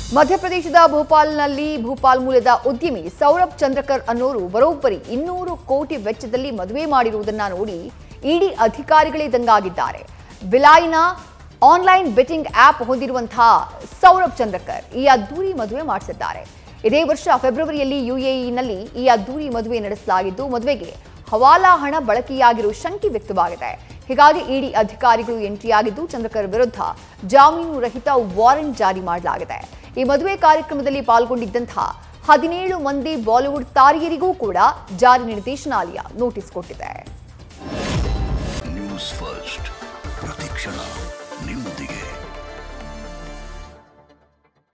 ಮಧ್ಯಪ್ರದೇಶದ ಭೋಪಾಲ್ನಲ್ಲಿ ಭೂಪಾಲ್ ಮೂಲದ ಉದ್ಯಮಿ ಸೌರಭ್ ಚಂದ್ರಕರ್ ಅನ್ನೋರು ಬರೋಬ್ಬರಿ ಇನ್ನೂರು ಕೋಟಿ ವೆಚ್ಚದಲ್ಲಿ ಮದುವೆ ಮಾಡಿರುವುದನ್ನ ನೋಡಿ ಇಡಿ ಅಧಿಕಾರಿಗಳೇ ದಂಗಾಗಿದ್ದಾರೆ ಬಿಲಾಯಿನ ಆನ್ಲೈನ್ ಬೆಟ್ಟಿಂಗ್ ಆಪ್ ಹೊಂದಿರುವಂತಹ ಸೌರಭ್ ಚಂದ್ರಕರ್ ಈ ಅದ್ದೂರಿ ಮದುವೆ ಮಾಡಿಸಿದ್ದಾರೆ ಇದೇ ವರ್ಷ ಫೆಬ್ರವರಿಯಲ್ಲಿ ಯುಎಇನಲ್ಲಿ ಈ ಅದ್ದೂರಿ ಮದುವೆ ನಡೆಸಲಾಗಿದ್ದು ಮದುವೆಗೆ ಹವಾಲಾ ಹಣ ಬಳಕೆಯಾಗಿರುವ ಶಂಕೆ ವ್ಯಕ್ತವಾಗಿದೆ ಹೀಗಾಗಿ ಇಡಿ ಅಧಿಕಾರಿಗಳು ಎಂಟ್ರಿಯಾಗಿದ್ದು ಚಂದ್ರಕರ್ ವಿರುದ್ಧ ಜಾಮೀನು ರಹಿತ ವಾರೆಂಟ್ ಜಾರಿ ಮಾಡಲಾಗಿದೆ ಈ ಮದುವೆ ಕಾರ್ಯಕ್ರಮದಲ್ಲಿ ಪಾಲ್ಗೊಂಡಿದ್ದಂತಹ ಹದಿನೇಳು ಮಂದಿ ಬಾಲಿವುಡ್ ತಾರೆಯರಿಗೂ ಕೂಡ ಜಾರಿ ನಿರ್ದೇಶನಾಲಯ ನೋಟಿಸ್ ಕೊಟ್ಟಿದೆ